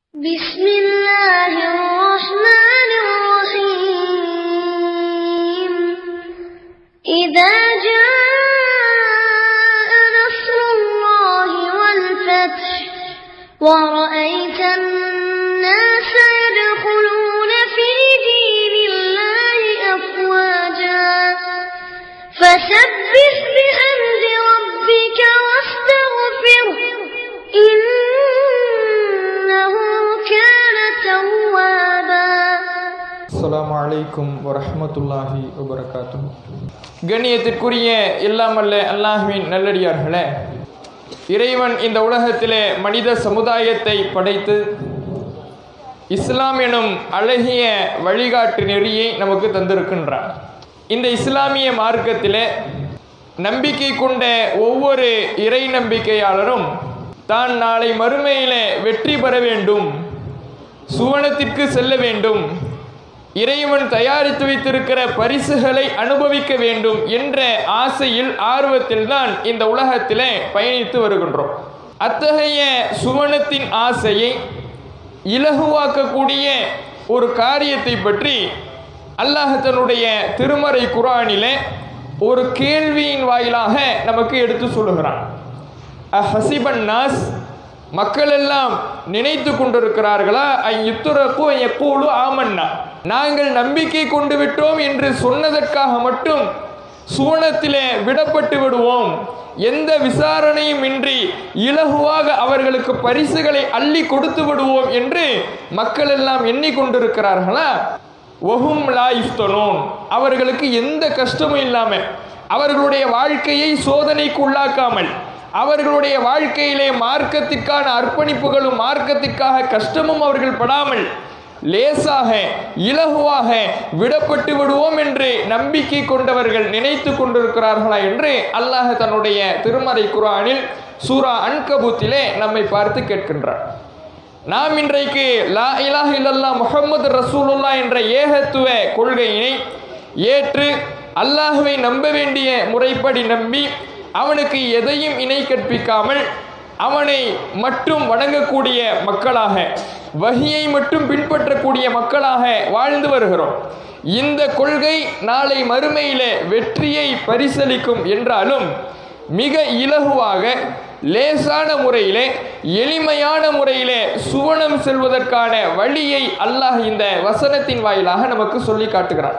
بسم الله الرحمن الرحيم إذا جاء نصر الله والفتح ورأيت الناس يدخلون في دين الله أفواجا فسبح بحمد ربك واستغفره إنه كان توابا அஸ்ஸலாமு அலைக்கும் வரஹ்மத்துல்லாஹி வபரகாத்துஹு கண்ணியத்திற்குரிய எல்லாமல்ல அல்லாஹ்வின் நல்லடியார்களே இறைவன் இந்த உலகத்திலே மனித சமுதாயத்தை படைத்து இஸ்லாம் எனும் அழகிய வழிகாட்டு நெறியை நமக்கு தந்திருக்கின்றான் இந்த இஸ்லாமிய மார்க்கத்திலே நம்பிக்கை கொண்ட ஒவ்வொரு இறை நம்பிக்கையாளரும் தான் நாளை மறுமையிலே வெற்றி பெற வேண்டும் சுவனத்திற்கு செல்ல வேண்டும் இறைவன் தயாரித்து வைத்திருக்கிற பரிசுகளை அனுபவிக்க வேண்டும் என்ற ஆசையில் ஆர்வத்தில் தான் இந்த உலகத்திலே பயணித்து வருகின்றோம் அத்தகைய சுவனத்தின் ஆசையை இலகுவாக்கக்கூடிய ஒரு காரியத்தை பற்றி அல்லாஹ் தன்னுடைய திருமறை குரானிலே ஒரு கேள்வியின் வாயிலாக நமக்கு எடுத்து சொல்லுகிறான் அஹசிபன் நாஸ் மக்கள் எல்லாம் நினைத்து கொண்டிருக்கிறார்களா ஐயுத்துரப்பு எப்போது ஆமன்னா நாங்கள் நம்பிக்கை கொண்டு விட்டோம் என்று சொன்னதற்காக மட்டும் சுவனத்திலே விடப்பட்டு விடுவோம் எந்த விசாரணையும் இன்றி இலகுவாக அவர்களுக்கு பரிசுகளை அள்ளி கொடுத்து விடுவோம் என்று மக்கள் எல்லாம் எண்ணிக்கொண்டிருக்கிறார்களா ஒஹும் லா இஃப்தனூன் அவர்களுக்கு எந்த கஷ்டமும் இல்லாமல் அவர்களுடைய வாழ்க்கையை சோதனைக்கு உள்ளாக்காமல் அவர்களுடைய வாழ்க்கையிலே மார்க்கத்திற்கான அர்ப்பணிப்புகளும் மார்க்கத்திற்காக கஷ்டமும் அவர்கள் படாமல் லேசாக இலகுவாக விடப்பட்டு விடுவோம் என்று நம்பிக்கை கொண்டவர்கள் நினைத்து கொண்டிருக்கிறார்களா என்று அல்லாஹ் தன்னுடைய திருமறை குரானில் சூரா அன்கபூத்திலே நம்மை பார்த்து கேட்கின்றார் நாம் இன்றைக்கு லா இலாஹ இல்லல்லா முஹம்மது ரசூலுல்லா என்ற ஏகத்துவ கொள்கையினை ஏற்று அல்லாஹுவை நம்ப வேண்டிய முறைப்படி நம்பி அவனுக்கு எதையும் இணை கற்பிக்காமல் அவனை மட்டும் வணங்கக்கூடிய மக்களாக வகியை மட்டும் பின்பற்றக்கூடிய மக்களாக வாழ்ந்து வருகிறோம் இந்த கொள்கை நாளை மறுமையிலே வெற்றியை பரிசளிக்கும் என்றாலும் மிக இலகுவாக லேசான முறையிலே எளிமையான முறையிலே சுவனம் செல்வதற்கான வழியை அல்லாஹ் இந்த வசனத்தின் வாயிலாக நமக்கு சொல்லி காட்டுகிறான்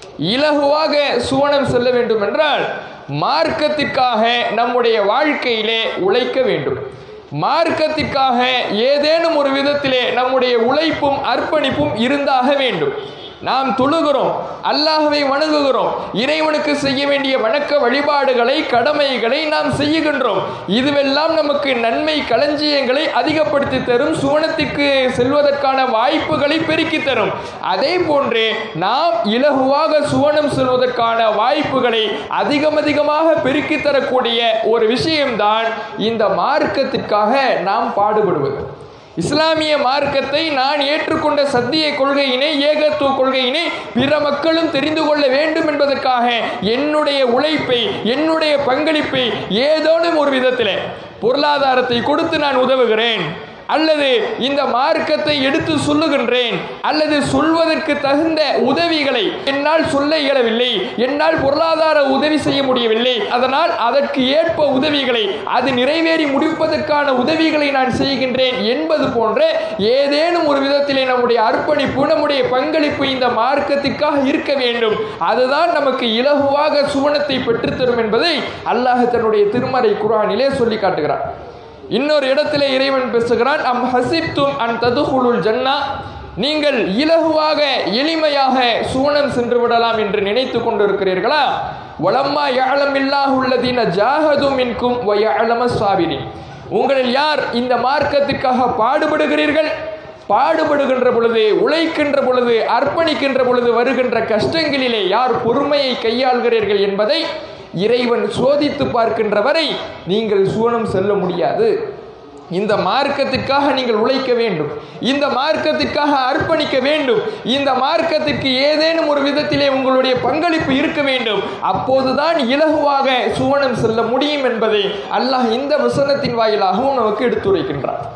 இலகுவாக சுவனம் செல்ல வேண்டும் என்றால் மார்க்கத்திற்காக நம்முடைய வாழ்க்கையிலே உழைக்க வேண்டும் மார்க்கத்திற்காக ஏதேனும் ஒரு விதத்திலே நம்முடைய உழைப்பும் அர்ப்பணிப்பும் இருந்தாக வேண்டும் நாம் தொழுகிறோம் அல்லாஹ்வை வணங்குகிறோம் இறைவனுக்கு செய்ய வேண்டிய வணக்க வழிபாடுகளை கடமைகளை நாம் செய்யுகின்றோம் இதுவெல்லாம் நமக்கு நன்மை களஞ்சியங்களை அதிகப்படுத்தி தரும் சுவனத்திற்கு செல்வதற்கான வாய்ப்புகளை பெருக்கி தரும் அதே போன்று நாம் இலகுவாக சுவனம் செல்வதற்கான வாய்ப்புகளை அதிகம் அதிகமாக பெருக்கி தரக்கூடிய ஒரு விஷயம்தான் இந்த மார்க்கத்திற்காக நாம் பாடுபடுவது இஸ்லாமிய மார்க்கத்தை நான் ஏற்றுக்கொண்ட சத்திய கொள்கையினை ஏகத்துவ கொள்கையினை பிற மக்களும் தெரிந்து கொள்ள வேண்டும் என்பதற்காக என்னுடைய உழைப்பை என்னுடைய பங்களிப்பை ஏதோனும் ஒரு விதத்தில் பொருளாதாரத்தை கொடுத்து நான் உதவுகிறேன் அல்லது இந்த மார்க்கத்தை எடுத்து சொல்லுகின்றேன் அல்லது சொல்வதற்கு தகுந்த உதவிகளை என்னால் சொல்ல இயலவில்லை என்னால் பொருளாதார உதவி செய்ய முடியவில்லை அதனால் அதற்கு ஏற்ப உதவிகளை அது நிறைவேறி முடிப்பதற்கான உதவிகளை நான் செய்கின்றேன் என்பது போன்ற ஏதேனும் ஒரு விதத்திலே நம்முடைய அர்ப்பணிப்பு நம்முடைய பங்களிப்பு இந்த மார்க்கத்திற்காக இருக்க வேண்டும் அதுதான் நமக்கு இலகுவாக சுவனத்தை பெற்றுத்தரும் என்பதை அல்லாஹ் தன்னுடைய திருமறை குரானிலே சொல்லி காட்டுகிறார் இன்னொரு இடத்திலே இறைவன் பேசுகிறான் அம் ஹசிப்தும் அன் ததுகுலுல் ஜன்னா நீங்கள் இலகுவாக எளிமையாக சுவனம் சென்று விடலாம் என்று நினைத்து கொண்டிருக்கிறீர்களா வளம்மா யாழமில்லாஹுள்ளதீன ஜாகதும் இன்கும் வயலம சாபினி உங்களில் யார் இந்த மார்க்கத்துக்காக பாடுபடுகிறீர்கள் பாடுபடுகின்ற பொழுது உழைக்கின்ற பொழுது அர்ப்பணிக்கின்ற பொழுது வருகின்ற கஷ்டங்களிலே யார் பொறுமையை கையாள்கிறீர்கள் என்பதை இறைவன் சோதித்து பார்க்கின்ற வரை நீங்கள் சுவனம் செல்ல முடியாது இந்த மார்க்கத்திற்காக நீங்கள் உழைக்க வேண்டும் இந்த மார்க்கத்திற்காக அர்ப்பணிக்க வேண்டும் இந்த மார்க்கத்திற்கு ஏதேனும் ஒரு விதத்திலே உங்களுடைய பங்களிப்பு இருக்க வேண்டும் அப்போதுதான் இலகுவாக சுவனம் செல்ல முடியும் என்பதை அல்லாஹ் இந்த வசனத்தின் வாயிலாகவும் நமக்கு எடுத்துரைக்கின்றார்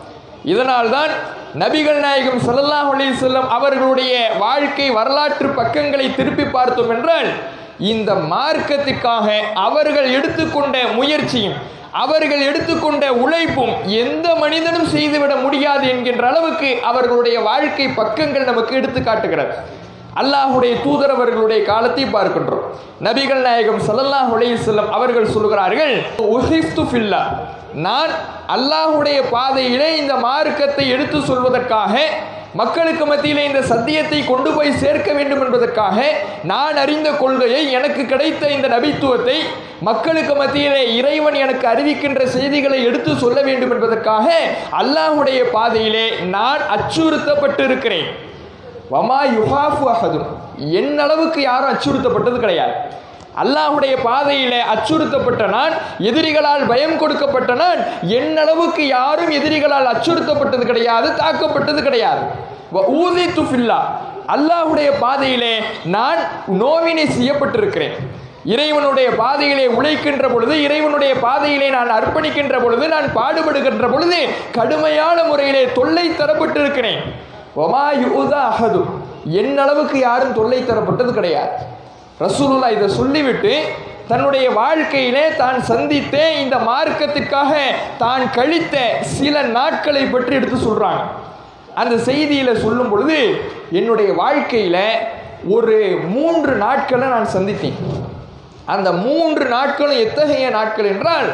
இதனால்தான் நபிகள் நாயகம் ஸல்லல்லாஹு அலைஹி வஸல்லம் அவர்களுடைய வாழ்க்கை வரலாற்று பக்கங்களை திருப்பி பார்த்தோம் என்றால் இந்த மார்க்கத்துக்காக அவர்கள் எடுத்துக்கொண்ட முயற்சியும் அவர்கள் எடுத்துக்கொண்ட உழைப்பும் எந்த மனிதனும் செய்துவிட முடியாது என்கின்ற அளவுக்கு அவர்களுடைய வாழ்க்கை பக்கங்கள் நமக்கு எடுத்து காட்டுகிறது அல்லாஹுடைய தூதரவர்களுடைய காலத்தை பார்க்கின்றோம் நபிகள் நாயகம் ஸல்லல்லாஹு அலைஹி வஸல்லம் அவர்கள் சொல்கிறார்கள் உஹிஃப்து ஃபில்லா நான் அல்லாஹுடைய பாதையிலே இந்த மார்க்கத்தை எடுத்து சொல்வதற்காக மக்களுக்கு மத்தியிலே இந்த சத்தியத்தை கொண்டு போய் சேர்க்க வேண்டும் என்பதற்காக நான் அறிந்த கொள்கையை எனக்கு கிடைத்த இந்த நபித்துவத்தை மக்களுக்கு மத்தியிலே இறைவன் எனக்கு அறிவிக்கின்ற செய்திகளை எடுத்து சொல்ல வேண்டும் என்பதற்காக அல்லாஹுடைய பாதையிலே நான் அச்சுறுத்தப்பட்டிருக்கிறேன் வமா யுஹாஃபு அஹதும் என் அளவுக்கு யாரும் அச்சுறுத்தப்பட்டது கிடையாது அல்லாஹுடைய பாதையிலே அச்சுறுத்தப்பட்ட நான் எதிரிகளால் பயம் கொடுக்கப்பட்ட நான் என் அளவுக்கு யாரும் எதிரிகளால் அச்சுறுத்தப்பட்டது கிடையாது தாக்கப்பட்டது கிடையாது ஊதி துஃபில்லா அல்லாஹுடைய பாதையிலே நான் நோவினை செய்யப்பட்டிருக்கிறேன் இறைவனுடைய பாதையிலே உழைக்கின்ற பொழுது இறைவனுடைய பாதையிலே நான் அர்ப்பணிக்கின்ற பொழுது நான் பாடுபடுகின்ற பொழுது கடுமையான முறையிலே தொல்லை தரப்பட்டிருக்கிறேன் ஒமா யுதா அஹது என் அளவுக்கு யாரும் தொல்லை தரப்பட்டது கிடையாது ரசூலுல்லா இதை சொல்லிவிட்டு தன்னுடைய வாழ்க்கையிலே தான் சந்தித்த இந்த மார்க்கத்திற்காக தான் கழித்த சில நாட்களை பற்றி எடுத்து சொல்றாங்க அந்த செய்தியில சொல்லும் பொழுது என்னுடைய வாழ்க்கையில ஒரு மூன்று நாட்களை நான் சந்தித்தேன் அந்த மூன்று நாட்களும் எத்தகைய நாட்கள் என்றால்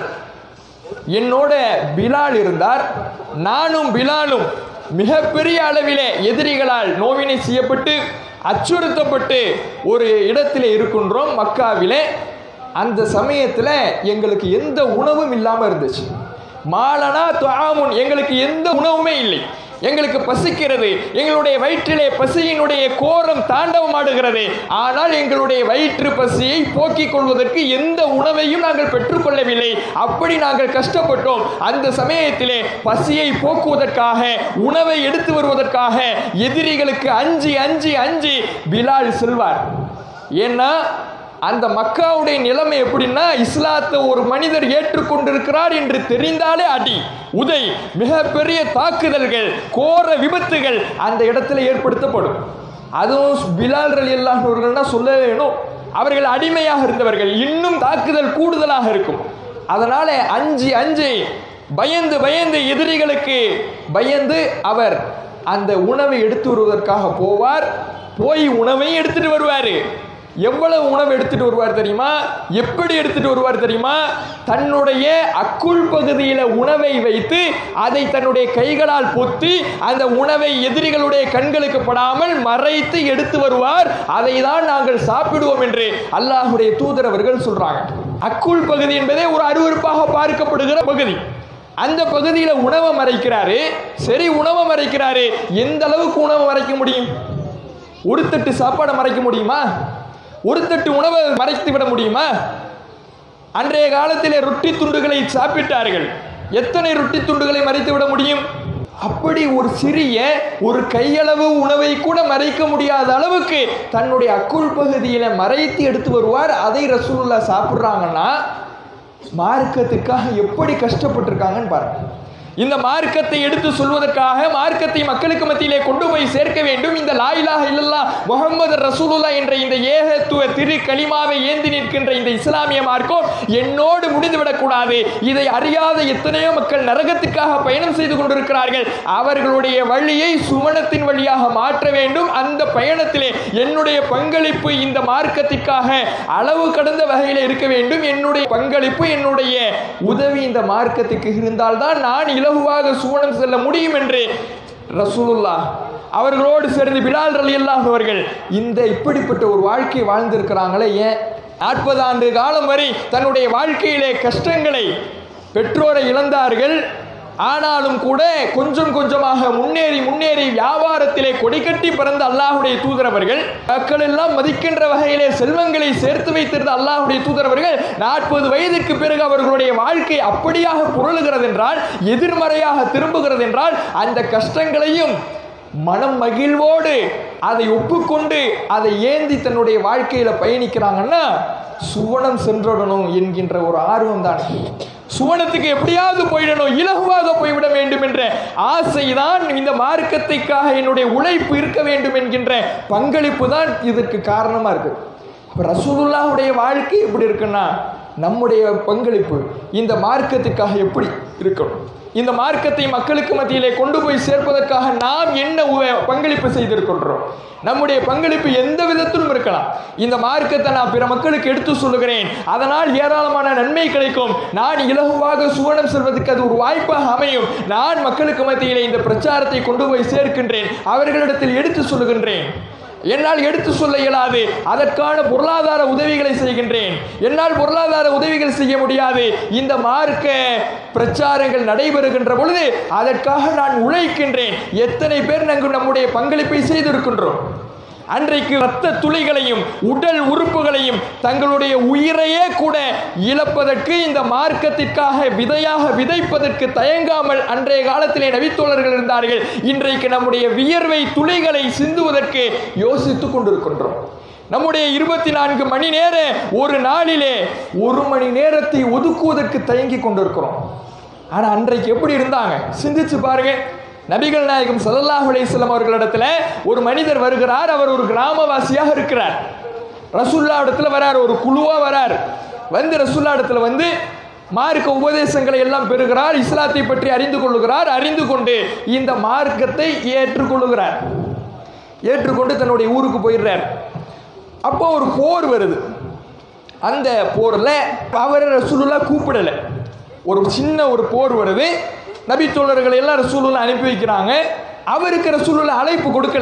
என்னோட பிலால் இருந்தார் நானும் பிலாலும் மிகப்பெரிய அளவிலே எதிரிகளால் நோவினை செய்யப்பட்டு அச்சுறுத்தப்பட்டு ஒரு இடத்திலே இருக்கின்றோம் மக்காவிலே அந்த சமயத்தில் எங்களுக்கு எந்த உணவும் இல்லாமல் இருந்துச்சு மாலனா துஆமுன் எங்களுக்கு எந்த உணவுமே இல்லை எங்களுக்கு பசிக்கிறது எங்களுடைய வயிற்றிலே பசியினுடைய கோரம் தாண்டவமாடுகிறது ஆனால் எங்களுடைய வயிற்று பசியை போக்கிக் கொள்வதற்கு எந்த உணவையும் நாங்கள் பெற்றுக்கொள்ளவில்லை அப்படி நாங்கள் கஷ்டப்பட்டோம் அந்த சமயத்திலே பசியை போக்குவதற்காக உணவை எடுத்து வருவதற்காக எதிரிகளுக்கு அஞ்சி அஞ்சி அஞ்சி பிலால் செல்வார் ஏன்னா அந்த மக்காவுடைய நிலைமை எப்படின்னா இஸ்லாத்தை ஒரு மனிதர் ஏற்றுக்கொண்டிருக்கிறார் என்று தெரிந்தாலே அடி உதை மிகப்பெரிய தாக்குதல்கள் கோர விபத்துகள் அந்த இடத்துல ஏற்படுத்தப்படும் அதுவும் பிலால் ரலி அல்லாஹர்கள்னா சொல்ல வேணும் அவர்கள் அடிமையாக இருந்தவர்கள் இன்னும் தாக்குதல் கூடுதலாக இருக்கும் அதனால அஞ்சு அஞ்சு பயந்து பயந்து எதிரிகளுக்கு பயந்து அவர் அந்த உணவை எடுத்து வருவதற்காக போவார் போய் உணவையும் எடுத்துட்டு வருவார் எவ்வளவு உணவு எடுத்துட்டு வருவார் தெரியுமா எப்படி எடுத்துட்டு வருவார் தெரியுமா தன்னுடைய அக்குள் பகுதியில உணவை வைத்து அதை தன்னுடைய கைகளால் பொத்தி அந்த உணவை எதிரிகளுடைய கண்களுக்கு படாமல் மறைத்து எடுத்து வருவார் அதை தான் நாங்கள் சாப்பிடுவோம் என்று அல்லாஹுடைய தூதர் அவர்கள் சொல்றாங்க அக்குள் பகுதி என்பதே ஒரு அருவருப்பாக பார்க்கப்படுகிற பகுதி அந்த பகுதியில உணவை மறைக்கிறாரு சரி உணவை மறைக்கிறாரு எந்த அளவுக்கு உணவை மறைக்க முடியும் ஒரு தட்டு சாப்பாடை மறைக்க முடியுமா ஒரு தட்டு உணவை மறைத்து விட முடியுமா அன்றைய காலத்திலே ரொட்டி துண்டுகளை சாப்பிட்டார்கள் எத்தனை ரொட்டி துண்டுகளை மறைத்து விட முடியும் அப்படி ஒரு சிறிய ஒரு கையளவு உணவை கூட மறைக்க முடியாத அளவுக்கு தன்னுடைய அக்குள் பகுதியில மறைத்து எடுத்து வருவார் அதை ரசூலுல்லா சாப்பிட்றாங்கன்னா மார்க்கத்துக்காக எப்படி கஷ்டப்பட்டிருக்காங்கன்னு பாருங்க இந்த மார்க்கத்தை எடுத்து சொல்வதற்காக மார்க்கத்தை மக்களுக்கு மத்தியிலே கொண்டு போய் சேர்க்க வேண்டும் இந்த லாயிலாக இல்லல்லா முகமது ரசூலுல்லா என்ற இந்த ஏகத்துவ திரு களிமாவை ஏந்தி நிற்கின்ற இந்த இஸ்லாமிய மார்க்கம் என்னோடு முடிந்துவிடக் கூடாது இதை அறியாத எத்தனையோ மக்கள் நரகத்துக்காக பயணம் செய்து கொண்டிருக்கிறார்கள் அவர்களுடைய வழியை சுமணத்தின் வழியாக மாற்ற வேண்டும் அந்த பயணத்திலே என்னுடைய பங்களிப்பு இந்த மார்க்கத்திற்காக அளவு கடந்த வகையில் இருக்க வேண்டும் என்னுடைய பங்களிப்பு என்னுடைய உதவி இந்த மார்க்கத்துக்கு இருந்தால்தான் நான் இலகுவாக சுவனம் செல்ல முடியும் என்று ரசூலுல்லா அவர்களோடு சேர்ந்து பிலால் ரலி அவர்கள் இந்த இப்படிப்பட்ட ஒரு வாழ்க்கை வாழ்ந்திருக்கிறாங்களே ஏன் நாற்பது ஆண்டு காலம் வரை தன்னுடைய வாழ்க்கையிலே கஷ்டங்களை பெற்றோரை இழந்தார்கள் ஆனாலும் கூட கொஞ்சம் கொஞ்சமாக முன்னேறி முன்னேறி வியாபாரத்திலே கொடிக்கட்டி பிறந்த அல்லாஹுடைய தூதரவர்கள் மக்கள் எல்லாம் மதிக்கின்ற வகையிலே செல்வங்களை சேர்த்து வைத்திருந்த அல்லாஹுடைய தூதரவர்கள் நாற்பது வயதிற்கு பிறகு அவர்களுடைய வாழ்க்கை அப்படியாக புரளுகிறது என்றால் எதிர்மறையாக திரும்புகிறது என்றால் அந்த கஷ்டங்களையும் மனம் மகிழ்வோடு அதை ஒப்புக்கொண்டு அதை ஏந்தி தன்னுடைய வாழ்க்கையில பயணிக்கிறாங்கன்னா சுவனம் சென்றடணும் என்கின்ற ஒரு ஆர்வம் தான் சுவனத்துக்கு எப்படியாவது போயிடணும் இலகுவாக போய்விட வேண்டும் என்ற ஆசைதான் இந்த மார்க்கத்தைக்காக என்னுடைய உழைப்பு இருக்க வேண்டும் என்கின்ற பங்களிப்பு தான் இதற்கு காரணமா இருக்கு அப்ப ரசூலுல்லாஹுடைய வாழ்க்கை எப்படி இருக்குன்னா நம்முடைய பங்களிப்பு இந்த மார்க்கத்துக்காக எப்படி இருக்கணும் இந்த மார்க்கத்தை மக்களுக்கு மத்தியிலே கொண்டு போய் சேர்ப்பதற்காக நாம் என்ன உ- பங்களிப்பு செய்திருக்கின்றோம் நம்முடைய பங்களிப்பு எந்த விதத்திலும் இருக்கலாம் இந்த மார்க்கத்தை நான் பிற மக்களுக்கு எடுத்து சொல்லுகிறேன் அதனால் ஏராளமான நன்மை கிடைக்கும் நான் இலகுவாக சுவனம் செல்வதற்கு அது ஒரு வாய்ப்பாக அமையும் நான் மக்களுக்கு மத்தியிலே இந்த பிரச்சாரத்தை கொண்டு போய் சேர்க்கின்றேன் அவர்களிடத்தில் எடுத்து சொல்லுகின்றேன் என்னால் எடுத்து சொல்ல இயலாது அதற்கான பொருளாதார உதவிகளை செய்கின்றேன் என்னால் பொருளாதார உதவிகள் செய்ய முடியாது இந்த மார்க்க பிரச்சாரங்கள் நடைபெறுகின்ற பொழுது அதற்காக நான் உழைக்கின்றேன் எத்தனை பேர் நாங்கள் நம்முடைய பங்களிப்பை செய்திருக்கின்றோம் அன்றைக்கு இரத்த துளிகளையும் உடல் உறுப்புகளையும் தங்களுடைய உயிரையே கூட இழப்பதற்கு இந்த மார்க்கத்திற்காக விதையாக விதைப்பதற்கு தயங்காமல் அன்றைய காலத்திலே நபித்தோழர்கள் இருந்தார்கள் இன்றைக்கு நம்முடைய வியர்வை துளிகளை சிந்துவதற்கு யோசித்துக் கொண்டிருக்கின்றோம் நம்முடைய இருபத்தி நான்கு மணி நேர ஒரு நாளிலே ஒரு மணி நேரத்தை ஒதுக்குவதற்கு தயங்கி கொண்டிருக்கிறோம் ஆனா அன்றைக்கு எப்படி இருந்தாங்க சிந்திச்சு பாருங்க நபிகள் நாயகம் ஸல்லல்லாஹு அலைஹி வஸல்லம் அவர்களிடத்துல ஒரு மனிதர் வருகிறார் அவர் ஒரு கிராமவாசியாக இருக்கிறார் ரசூல்லா இடத்துல வரார் ஒரு குழுவா வரார் வந்து ரசூல்லா இடத்துல வந்து மார்க்க உபதேசங்களை எல்லாம் பெறுகிறார் இஸ்லாத்தை பற்றி அறிந்து கொள்ளுகிறார் அறிந்து கொண்டு இந்த மார்க்கத்தை ஏற்றுக்கொள்ளுகிறார் ஏற்றுக்கொண்டு தன்னுடைய ஊருக்கு போயிடுறார் அப்போ ஒரு போர் வருது அந்த போரில் அவரை ரசூலுல்லா கூப்பிடலை ஒரு சின்ன ஒரு போர் வருது நபி தோழர்களை எல்லாம் ரசூலுல்லா அனுப்பி வைக்கிறாங்க அவருக்கு ரசூலுல்லா அழைப்பு கொடுக்கல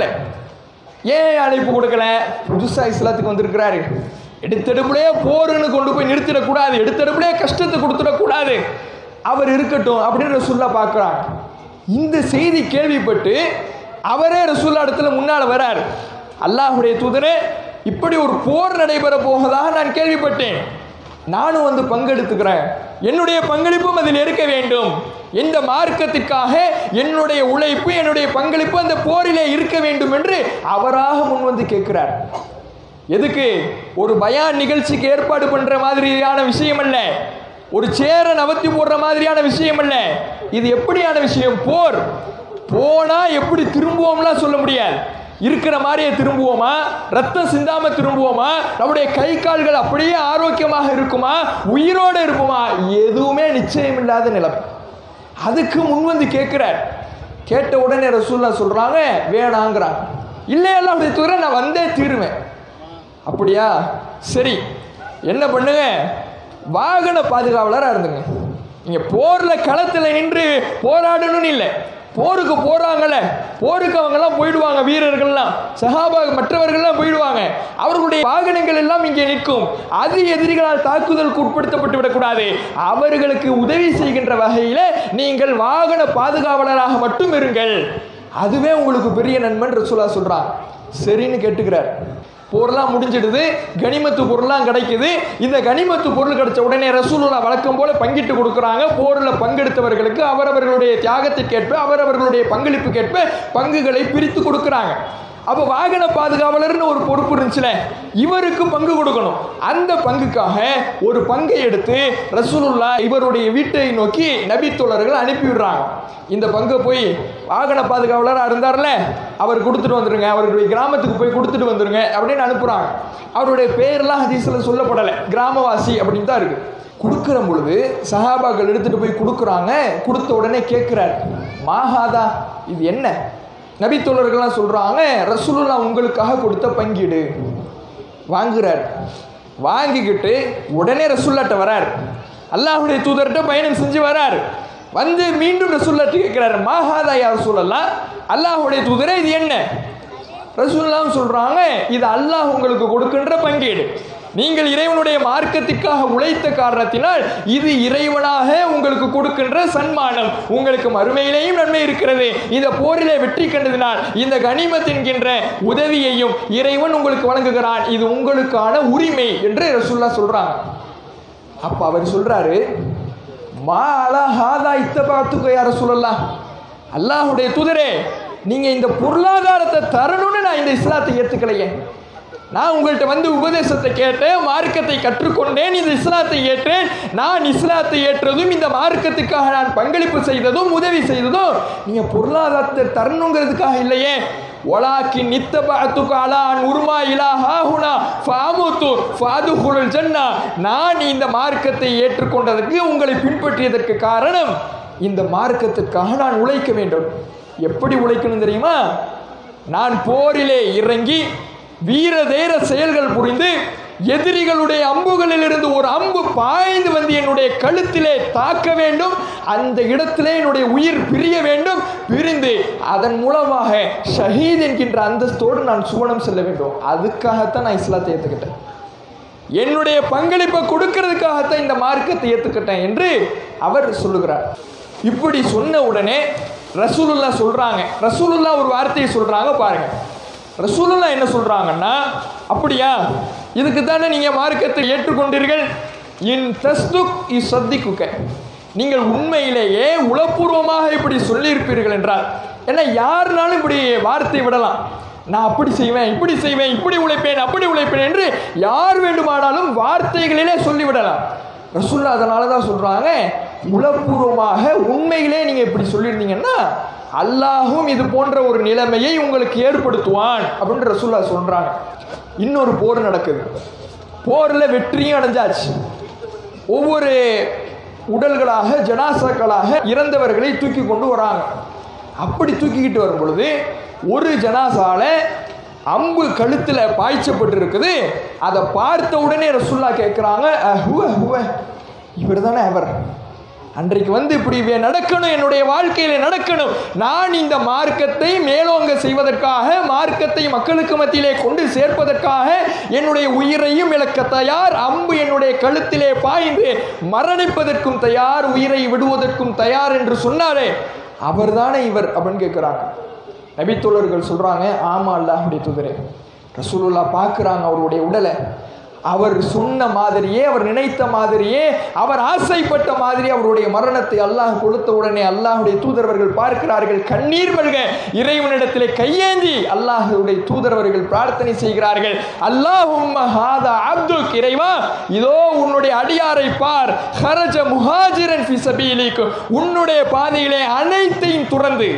ஏன் அழைப்பு கொடுக்கல புதுசாக இஸ்லாத்துக்கு வந்திருக்கிறாரு எடுத்தெடுப்புலேயே போருன்னு கொண்டு போய் நிறுத்திடக்கூடாது எடுத்தெடுப்புலேயே கஷ்டத்தை கொடுத்துடக்கூடாது அவர் இருக்கட்டும் அப்படின்னு ரசூல்லா பார்க்குறாங்க இந்த செய்தி கேள்விப்பட்டு அவரே ரசூல்லா இடத்துல முன்னால் வரார் அல்லாஹுடைய தூதரே இப்படி ஒரு போர் நடைபெற போவதாக நான் கேள்விப்பட்டேன் நானும் வந்து பங்கெடுத்துக்கிறேன் என்னுடைய பங்களிப்பும் அதில் இருக்க வேண்டும் இந்த மார்க்கத்திற்காக என்னுடைய உழைப்பு என்னுடைய பங்களிப்பு அந்த போரிலே இருக்க வேண்டும் என்று அவராக முன் வந்து கேட்கிறார் எதுக்கு ஒரு பயான் நிகழ்ச்சிக்கு ஏற்பாடு பண்ற மாதிரியான விஷயம் அல்ல ஒரு சேர நவத்தி போடுற மாதிரியான விஷயம் அல்ல இது எப்படியான விஷயம் போர் போனா எப்படி திரும்புவோம்லாம் சொல்ல முடியாது இருக்கிற மாதிரியே திரும்புவோமா ரத்தம் சிந்தாம திரும்புவோமா நம்முடைய கை கால்கள் அப்படியே ஆரோக்கியமாக இருக்குமா உயிரோடு இருப்போமா எதுவுமே நிச்சயம் இல்லாத நிலைமை அதுக்கு முன் வந்து கேட்கிறார் கேட்ட உடனே ரசூல்லா சொல்றாங்க வேணாங்கிறாங்க இல்லையெல்லாம் அப்படி தூர நான் வந்தே தீருவேன் அப்படியா சரி என்ன பண்ணுங்க வாகன பாதுகாவலராக இருந்துங்க நீங்க போர்ல களத்துல நின்று போராடணும்னு இல்லை போருக்கு போறாங்கல்ல போருக்கு அவங்கெல்லாம் போயிடுவாங்க வீரர்கள்லாம் சஹாபா மற்றவர்கள்லாம் போயிடுவாங்க அவர்களுடைய வாகனங்கள் எல்லாம் இங்கே நிற்கும் அது எதிரிகளால் தாக்குதலுக்கு உட்படுத்தப்பட்டு விடக்கூடாது அவர்களுக்கு உதவி செய்கின்ற வகையில் நீங்கள் வாகன பாதுகாவலராக மட்டும் இருங்கள் அதுவே உங்களுக்கு பெரிய நண்பன் ரசூலா சொல்றான் சரின்னு கேட்டுக்கிறார் போர்லாம் முடிஞ்சிடுது கனிமத்து பொருள்லாம் கிடைக்குது இந்த கனிமத்து பொருள் கிடைச்ச உடனே ரசூலுல்லா வழக்கம் போல பங்கிட்டு கொடுக்குறாங்க போரில் பங்கெடுத்தவர்களுக்கு அவரவர்களுடைய தியாகத்திற்கேற்ப அவரவர்களுடைய பங்களிப்புக்கேற்ப பங்குகளை பிரித்து கொடுக்குறாங்க அப்போ வாகன பாதுகாவலர்னு ஒரு பொறுப்பு இருந்துச்சுல இவருக்கு பங்கு கொடுக்கணும் அந்த பங்குக்காக ஒரு பங்கை எடுத்து ரசூலுல்லா இவருடைய வீட்டை நோக்கி நபி தோழர்கள் அனுப்பி விடுறாங்க இந்த பங்கை போய் வாகன பாதுகாவலராக இருந்தார்ல அவர் கொடுத்துட்டு வந்துருங்க அவருடைய கிராமத்துக்கு போய் கொடுத்துட்டு வந்துருங்க அப்படின்னு அனுப்புகிறாங்க அவருடைய பேர்லாம் ஹதீஸில் சொல்லப்படலை கிராமவாசி அப்படின்னு தான் இருக்குது கொடுக்குற பொழுது சஹாபாக்கள் எடுத்துட்டு போய் கொடுக்குறாங்க கொடுத்த உடனே கேட்குறார் மாஹாதா இது என்ன நபித்தோழர்கள்லாம் சொல்றாங்க ரசூலுல்லா உங்களுக்காக கொடுத்த பங்கீடு வாங்குறார் வாங்கிக்கிட்டு உடனே ரசூல்லாட்ட வரார் அல்லாஹ்வுடைய தூதர்கிட்ட பயணம் செஞ்சு வரார் வந்து மீண்டும் ரசூல்லாட்ட கேட்கிறார் மாஹாதா யா ரசூலல்லா அல்லாஹ்வுடைய தூதரே இது என்ன ரசூல்லாம் சொல்றாங்க இது அல்லாஹ் உங்களுக்கு கொடுக்கின்ற பங்கீடு நீங்கள் இறைவனுடைய மார்க்கத்திற்காக உழைத்த காரணத்தினால் இது இறைவனாக உங்களுக்கு கொடுக்கின்ற சன்மானம் உங்களுக்கு மறுமையிலேயும் நன்மை இருக்கிறது இந்த போரிலே வெற்றி கண்டதினால் இந்த கனிமத் என்கின்ற உதவியையும் இறைவன் உங்களுக்கு வழங்குகிறான் இது உங்களுக்கான உரிமை என்று ரசூல்லா சொல்றாங்க அப்ப அவர் சொல்றாரு மா அலா ஹாதா இத்த பார்த்துக்கோ யார சொல்லலாம் அல்லாஹுடைய தூதரே நீங்க இந்த பொருளாதாரத்தை தரணும்னு நான் இந்த இஸ்லாத்தை ஏத்துக்கலையே நான் உங்கள்கிட்ட வந்து உபதேசத்தை கேட்டேன் மார்க்கத்தை கற்றுக்கொண்டேன் இந்த இஸ்லாத்தை ஏற்றேன் நான் இஸ்லாத்தை ஏற்றதும் இந்த மார்க்கத்துக்காக நான் பங்களிப்பு செய்ததும் உதவி செய்ததும் நீங்க பொருளாதாரத்தை தரணுங்கிறதுக்காக இல்லையே ஒலாக்கி நித்தபாத்துக்கு அலான் உருமா இலா ஹாஹுனா ஃபாமுத்து ஃபாதுகுல் ஜன்னா நான் இந்த மார்க்கத்தை ஏற்றுக்கொண்டதற்கு உங்களை பின்பற்றியதற்கு காரணம் இந்த மார்க்கத்துக்காக நான் உழைக்க வேண்டும் எப்படி உழைக்கணும் தெரியுமா நான் போரிலே இறங்கி வீர தீர செயல்கள் புரிந்து எதிரிகளுடைய அம்புகளில் இருந்து ஒரு அம்பு பாய்ந்து வந்து என்னுடைய கழுத்திலே தாக்க வேண்டும் அந்த இடத்திலே என்னுடைய உயிர் பிரிய வேண்டும் பிரிந்து அதன் மூலமாக ஷஹீத் என்கின்ற அந்தஸ்தோடு நான் சுவனம் செல்ல வேண்டும் அதுக்காகத்தான் நான் இஸ்லாத்தை ஏற்றுக்கிட்டேன் என்னுடைய பங்களிப்பை கொடுக்கறதுக்காகத்தான் இந்த மார்க்கத்தை ஏற்றுக்கிட்டேன் என்று அவர் சொல்லுகிறார் இப்படி சொன்ன உடனே ரசூலுல்லா சொல்றாங்க ரசூலுல்லா ஒரு வார்த்தையை சொல்றாங்க பாருங்க ரசூலுல்லா என்ன சொல்றாங்கன்னா அப்படியா இதுக்கு தானே நீங்க மார்க்கத்தை ஏற்றுக்கொண்டீர்கள் இன் தஸ்துக் இ சத்திக்குக்க நீங்கள் உண்மையிலேயே உளப்பூர்வமாக இப்படி சொல்லியிருப்பீர்கள் என்றால் ஏன்னா யாருனாலும் இப்படி வார்த்தை விடலாம் நான் அப்படி செய்வேன் இப்படி செய்வேன் இப்படி உழைப்பேன் அப்படி உழைப்பேன் என்று யார் வேண்டுமானாலும் வார்த்தைகளிலே சொல்லிவிடலாம் ரசுல்லா அதனால தான் சொல்கிறாங்க உளப்பூர்வமாக உண்மையிலே நீங்கள் இப்படி சொல்லியிருந்தீங்கன்னா அல்லாஹும் இது போன்ற ஒரு நிலைமையை உங்களுக்கு ஏற்படுத்துவான் அப்படின்னு ரசுல்லா சொல்கிறாங்க இன்னொரு போர் நடக்குது போரில் வெற்றியும் அடைஞ்சாச்சு ஒவ்வொரு உடல்களாக ஜனாசாக்களாக இறந்தவர்களை தூக்கி கொண்டு வராங்க அப்படி தூக்கிக்கிட்டு வரும் பொழுது ஒரு ஜனாசால அம்பு கழுத்தில் பாய்ச்சப்பட்டு இருக்குது அதை பார்த்த உடனே ரசுல்லா கேட்குறாங்க இவர் தானே அவர் அன்றைக்கு வந்து இப்படி வே- நடக்கணும் என்னுடைய வாழ்க்கையில நடக்கணும் நான் இந்த மார்க்கத்தை மேலோங்க செய்வதற்காக மார்க்கத்தை மக்களுக்கு மத்தியிலே கொண்டு சேர்ப்பதற்காக என்னுடைய உயிரையும் இழக்க தயார் அம்பு என்னுடைய கழுத்திலே பாய்ந்து மரணிப்பதற்கும் தயார் உயிரை விடுவதற்கும் தயார் என்று சொன்னாரே அவர்தானே இவர் அப்படின்னு கேட்குறாங்க நபித்தோழர்கள் சொல்றாங்க ஆமா அல்லாஹ்வுடைய தூதரே ரசூலுல்லா பார்க்குறாங்க அவருடைய உடலை அவர் சொன்ன மாதிரியே அவர் நினைத்த மாதிரியே அவர் ஆசைப்பட்ட மாதிரி அவருடைய மரணத்தை அல்லாஹ் கொடுத்த உடனே அல்லாஹ்வுடைய தூதரவர்கள் பார்க்கிறார்கள் கண்ணீர் மல்க இறைவனிடத்திலே கையேந்தி அல்லாஹ்வுடைய தூதரவர்கள் பிரார்த்தனை செய்கிறார்கள் அல்லாஹும் ஹாதா அப்துக் இறைவா இதோ உன்னுடைய அடியாரை பார் ஹரஜ முஹாஜிரன் ஃபி சபீலிக் உன்னுடைய பாதையிலே அனைத்தையும் துறந்து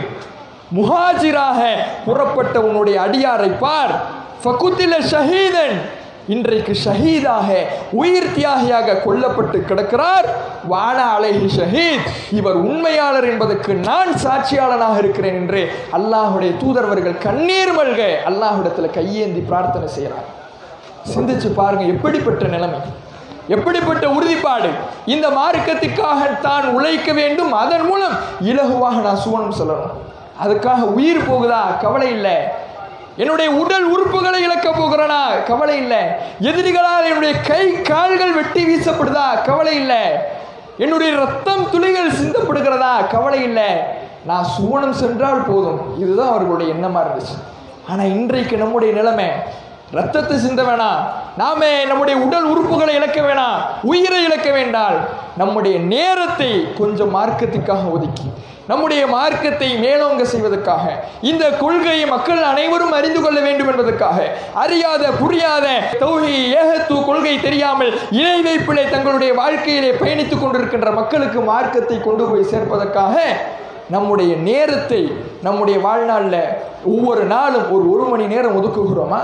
முஹாஜிராக புறப்பட்ட உன்னுடைய அடியாரை பார் ஃபகுத்தில ஷஹீதன் இன்றைக்கு ஷஹீதாக உயிர் தியாகியாக கொல்லப்பட்டு கிடக்கிறார் வான அலைஹி ஷஹீத் இவர் உண்மையாளர் என்பதற்கு நான் சாட்சியாளனாக இருக்கிறேன் என்று அல்லாஹுடைய தூதர்வர்கள் கண்ணீர் மல்க அல்லாஹ்விடத்தில் கையேந்தி பிரார்த்தனை செய்கிறார் சிந்திச்சு பாருங்க எப்படிப்பட்ட நிலைமை எப்படிப்பட்ட உறுதிப்பாடு இந்த மார்க்கத்துக்காக தான் உழைக்க வேண்டும் அதன் மூலம் இலகுவாக நான் சுவனம் சொல்லணும் அதுக்காக உயிர் போகுதா கவலை இல்லை என்னுடைய உடல் உறுப்புகளை இழக்க போகிறனா கவலை இல்லை எதிரிகளால் என்னுடைய கை கால்கள் வெட்டி வீசப்படுதா கவலை இல்லை என்னுடைய ரத்தம் துளிகள் சிந்தப்படுகிறதா கவலை இல்லை நான் சுவனம் சென்றால் போதும் இதுதான் அவர்களுடைய எண்ணமா இருந்துச்சு ஆனா இன்றைக்கு நம்முடைய நிலைமை ரத்தத்தை சிந்த வேணாம் நாம நம்முடைய உடல் உறுப்புகளை இழக்க வேணாம் உயிரை இழக்க வேண்டால் நம்முடைய நேரத்தை கொஞ்சம் மார்க்கத்துக்காக ஒதுக்கி நம்முடைய மார்க்கத்தை மேலோங்க செய்வதற்காக இந்த கொள்கையை மக்கள் அனைவரும் அறிந்து கொள்ள வேண்டும் என்பதற்காக அறியாத புரியாத தௌஹி ஏகத்து கொள்கை தெரியாமல் இணை வைப்பிலே தங்களுடைய வாழ்க்கையிலே பயணித்துக் கொண்டிருக்கின்ற மக்களுக்கு மார்க்கத்தை கொண்டு போய் சேர்ப்பதற்காக நம்முடைய நேரத்தை நம்முடைய வாழ்நாளில் ஒவ்வொரு நாளும் ஒரு ஒரு மணி நேரம் ஒதுக்குகிறோமா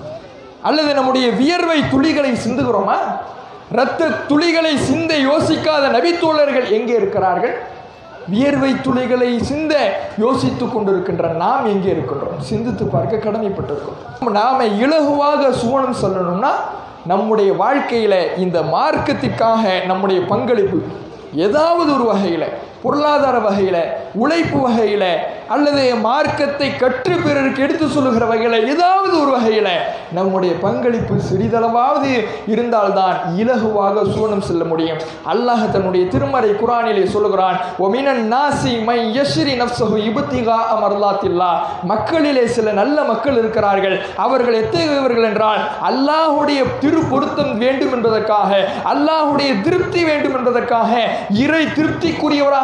அல்லது நம்முடைய வியர்வை துளிகளை சிந்துகிறோமா இரத்த துளிகளை சிந்த யோசிக்காத நபித்தோழர்கள் எங்கே இருக்கிறார்கள் வியர்வை துளிகளை சிந்த யோசித்துக் கொண்டிருக்கின்ற நாம் எங்கே இருக்கின்றோம் சிந்தித்து பார்க்க கடமைப்பட்டிருக்கிறோம் நாம இலகுவாக சுவனம் சொல்லணும்னா நம்முடைய வாழ்க்கையில இந்த மார்க்கத்திற்காக நம்முடைய பங்களிப்பு ஏதாவது ஒரு வகையில் பொருளாதார வகையில் உழைப்பு வகையில் அல்லது மார்க்கத்தை கற்று பிறருக்கு எடுத்து சொல்லுகிற வகையில் ஏதாவது ஒரு வகையில் நம்முடைய பங்களிப்பு சிறிதளவாவது இருந்தால்தான் இலகுவாக சூனம் செல்ல முடியும் அல்லாஹ் தன்னுடைய திருமறை குரானிலே சொல்லுகிறான் ஒமினன் நாசி மை யஷ்ரி நப்சஹு இபுத்திகா அமர்லாத்தில்லா மக்களிலே சில நல்ல மக்கள் இருக்கிறார்கள் அவர்கள் எத்தகையவர்கள் என்றால் அல்லாஹுடைய திரு பொருத்தம் வேண்டும் என்பதற்காக அல்லாஹுடைய திருப்தி வேண்டும் என்பதற்காக இறை திருப்திக்குரியவராக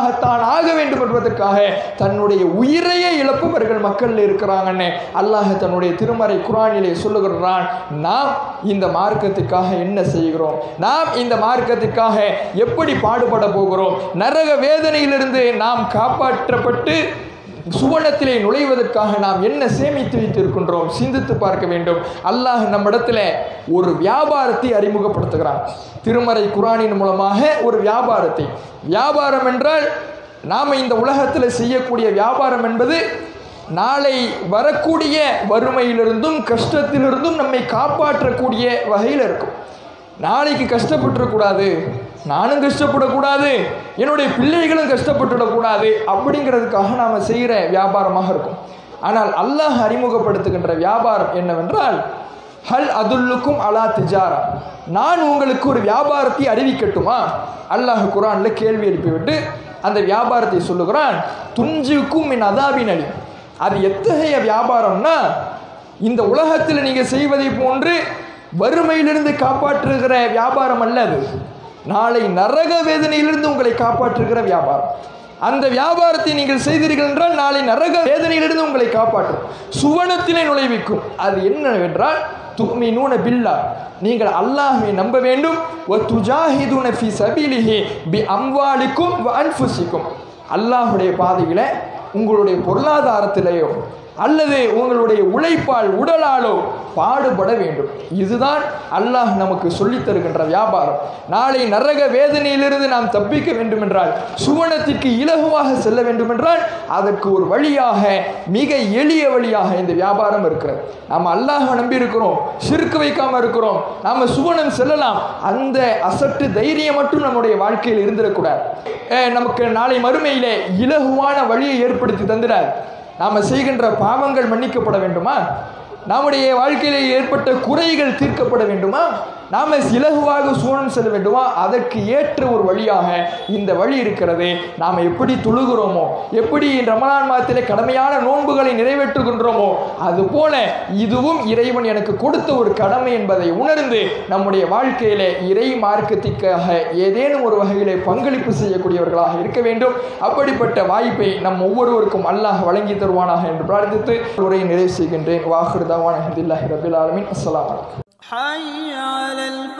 நபியாகத்தான் ஆக வேண்டும் என்பதற்காக தன்னுடைய உயிரையே இழப்பவர்கள் மக்கள் இருக்கிறாங்கன்னு அல்லாஹ் தன்னுடைய திருமறை குரானிலே சொல்லுகிறான் நாம் இந்த மார்க்கத்துக்காக என்ன செய்கிறோம் நாம் இந்த மார்க்கத்துக்காக எப்படி பாடுபட போகிறோம் நரக வேதனையிலிருந்து நாம் காப்பாற்றப்பட்டு சுவனத்திலே நுழைவதற்காக நாம் என்ன சேமித்து வைத்திருக்கின்றோம் சிந்தித்து பார்க்க வேண்டும் அல்லாஹ் நம்மிடத்துல ஒரு வியாபாரத்தை அறிமுகப்படுத்துகிறான் திருமறை குரானின் மூலமாக ஒரு வியாபாரத்தை வியாபாரம் என்றால் நாம் இந்த உலகத்தில் செய்யக்கூடிய வியாபாரம் என்பது நாளை வரக்கூடிய வறுமையிலிருந்தும் கஷ்டத்திலிருந்தும் நம்மை காப்பாற்றக்கூடிய வகையில் இருக்கும் நாளைக்கு கஷ்டப்பட்டுறக்கூடாது நானும் கஷ்டப்படக்கூடாது என்னுடைய பிள்ளைகளும் கஷ்டப்பட்டுடக்கூடாது அப்படிங்கிறதுக்காக நாம் செய்கிற வியாபாரமாக இருக்கும் ஆனால் அல்லாஹ் அறிமுகப்படுத்துகின்ற வியாபாரம் என்னவென்றால் ஹல் அதுல்லுக்கும் அலா திஜாரா நான் உங்களுக்கு ஒரு வியாபாரத்தை அறிவிக்கட்டுமா அல்லாஹ் குரானில் கேள்வி எழுப்பிவிட்டு அந்த வியாபாரத்தை சொல்லுகிறான் துஞ்சுக்கும் மின் அதாபின் அலி அது எத்தகைய வியாபாரம்னா இந்த உலகத்தில் நீங்கள் செய்வதை போன்று வறுமையிலிருந்து காப்பாற்றுகிற வியாபாரம் அல்ல அது நாளை நரக வேதனையிலிருந்து உங்களை காப்பாற்றுகிற வியாபாரம் அந்த வியாபாரத்தை நீங்கள் செய்தீர்கள் என்றால் நாளை நரக வேதனையிலிருந்து உங்களை காப்பாற்றும் சுவனத்திலே நுழைவிக்கும் அது என்னவென்றால் துமினூன பில்லா நீங்கள் அல்லாஹ்வை நம்ப வேண்டும் வ துஜாஹிதுன ஃபி சபீலிஹி பி அம்வாலிக்கும் வ அன்ஃபுசிக்கும் அல்லாஹ்வுடைய பாதையில உங்களுடைய பொருளாதாரத்திலேயோ அல்லது உங்களுடைய உழைப்பால் உடலாலோ பாடுபட வேண்டும் இதுதான் அல்லாஹ் நமக்கு சொல்லித் தருகின்ற வியாபாரம் நாளை நரக வேதனையிலிருந்து நாம் தப்பிக்க வேண்டும் என்றால் சுவனத்திற்கு இலகுவாக செல்ல வேண்டும் என்றால் அதற்கு ஒரு வழியாக மிக எளிய வழியாக இந்த வியாபாரம் இருக்கிறது நாம் அல்லாஹ் நம்பி இருக்கிறோம் சிறுக்கு வைக்காம இருக்கிறோம் நாம சுவனம் செல்லலாம் அந்த அசட்டு தைரியம் மட்டும் நம்முடைய வாழ்க்கையில் இருந்திடக்கூடாது அஹ் நமக்கு நாளை மறுமையிலே இலகுவான வழியை ஏற்படுத்தி தந்துடார் நாம் செய்கின்ற பாவங்கள் மன்னிக்கப்பட வேண்டுமா நம்முடைய வாழ்க்கையிலே ஏற்பட்ட குறைகள் தீர்க்கப்பட வேண்டுமா நாம் இலகுவாக சூழல் செல்ல வேண்டுமா அதற்கு ஏற்ற ஒரு வழியாக இந்த வழி இருக்கிறது நாம் எப்படி தொழுகிறோமோ எப்படி ரமலான் மாதத்திலே கடமையான நோன்புகளை நிறைவேற்றுகின்றோமோ அதுபோல இதுவும் இறைவன் எனக்கு கொடுத்த ஒரு கடமை என்பதை உணர்ந்து நம்முடைய வாழ்க்கையிலே இறை மார்க்கத்திற்காக ஏதேனும் ஒரு வகையிலே பங்களிப்பு செய்யக்கூடியவர்களாக இருக்க வேண்டும் அப்படிப்பட்ட வாய்ப்பை நம் ஒவ்வொருவருக்கும் அல்லாஹ் வழங்கி தருவானாக என்று பிரார்த்தித்து உரையை நிறைவு செய்கின்றேன் வாஹிருதாவான ஹிந்தில்லாஹி ரபில் ஆலமின் அஸ்ஸலாமு அலைக்கும் حي على الفلاح